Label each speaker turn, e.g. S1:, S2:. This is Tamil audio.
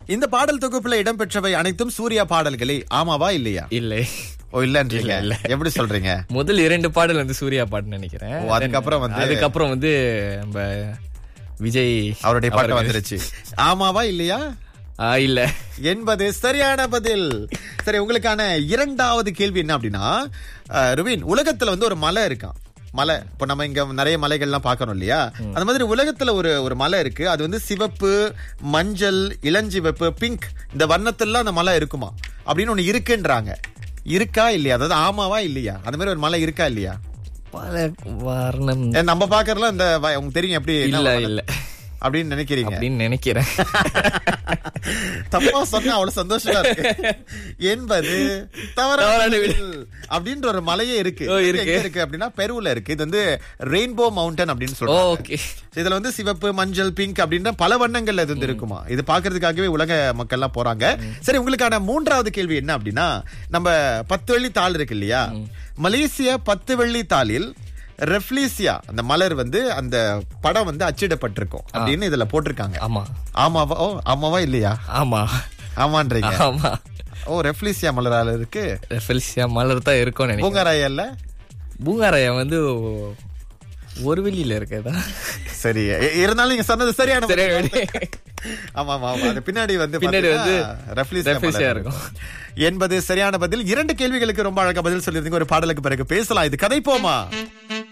S1: இந்த பாடல் தொகுப்புல இடம்பெற்றவை அனைத்தும் சூர்யா பாடல்களே ஆமாவா இல்லையா
S2: இல்லை
S1: ஓ இல்லன்றீங்க இல்ல எப்படி சொல்றீங்க
S2: முதல் இரண்டு பாடல் வந்து சூர்யா பாட்டுன்னு நினைக்கிறேன்
S1: ஓ, அதுக்கப்புறம் வந்து-
S2: அதுக்கப்புறம் வந்து நம்ம விஜய்
S1: அவருடைய பாட்டு
S2: அவர்கள்.
S1: வந்துருச்சு ஆமாவா இல்லையா
S2: ஆ, இல்ல
S1: என்பது சரியான பதில் சரி உங்களுக்கான இரண்டாவது கேள்வி என்ன அப்படின்னா அஹ், ருவின் உலகத்துல வந்து ஒரு மலை இருக்கான் மலை இப்போ நம்ம இங்க நிறைய மலைகள்லாம் பார்க்கறோம் இல்லையா அந்த மாதிரி உலகத்துல ஒரு ஒரு மலை இருக்கு அது வந்து சிவப்பு மஞ்சள் இளஞ்சிவப்பு பிங்க் இந்த வண்ணத்துல அந்த மலை இருக்குமா அப்படின்னு ஒண்ணு இருக்குன்றாங்க இருக்கா இல்லையா அதாவது ஆமாவா இல்லையா அந்த மாதிரி ஒரு மலை இருக்கா இல்லையா
S2: பல வர்ணம்
S1: ஏன் நம்ம பாக்குறதுல இந்த வ- உங்களுக்கு தெரியும் எப்படி என்ன
S2: இல்ல
S1: வண்ண-
S2: இல்ல
S1: அப்படின்னு நினைக்கிறீங்க
S2: அப்படின்னு நினைக்கிறேன்
S1: தப்பா சொன்னா அவ்வளவு சந்தோஷமா இருக்கு என்பது தவறான
S2: தவறான
S1: பதில். அப்படின்ற ஒரு மலையே இருக்கு
S2: ஓ,
S1: இது
S2: இருக்கு.
S1: எங்க இருக்கு அப்படின்னா பெருவுல இருக்கு இது வந்து ரெயின்போ மவுண்டன் அப்படின்னு
S2: ஓ,
S1: சொல்றாங்க
S2: ஓகே
S1: இதுல வந்து சிவப்பு மஞ்சள் பிங்க் அப்படின்ற பல வண்ணங்கள்ல இது வந்து இருக்குமா இது பாக்குறதுக்காகவே உலக மக்கள் எல்லாம் போறாங்க சரி உங்களுக்கான மூன்றாவது கேள்வி என்ன அப்படின்னா நம்ம பத்து வெள்ளி தாள் இருக்கு இல்லையா மலேசிய பத்து வெள்ளி தாளில் ரெஃப்லீசியா அந்த மலர் வந்து அந்த படம் வந்து அச்சிடப்பட்டிருக்கும் அப்படின்னு இதுல போட்டிருக்காங்க
S2: ஆமா
S1: ஆமாவா ஓ ஆமாவா இல்லையா
S2: ஆமா
S1: ஆமான்றீங்க
S2: ஆமா
S1: ஓ ரெஃப்லீசியா மலரால இருக்கு
S2: ஃபெலிசியா மலர் தான் இருக்கும்னு நினைக்கிறேன்
S1: பூங்காராயல்ல
S2: பூங்காராயம் வந்து ஒரு வெளியில இருக்கதா
S1: சரி இ- இருந்தாலும் நீங்க சொன்னது சரியான
S2: சரி,
S1: பதில்.
S2: சரி.
S1: ஆமா ஆமா ஆமா அது பின்னாடி வந்து
S2: பின்னாடி வந்து
S1: பாத்தீங்கன்னா ரெஃப்லீசியா
S2: ரெஃப்லீசியா
S1: மலர்
S2: இருக்கும்.
S1: என்பது சரியான பதில் இரண்டு கேள்விகளுக்கு ரொம்ப அழகா பதில் சொல்லியிருந்தீங்க ஒரு பாடலுக்கு பிறகு பேசலாம் இது கதை போமா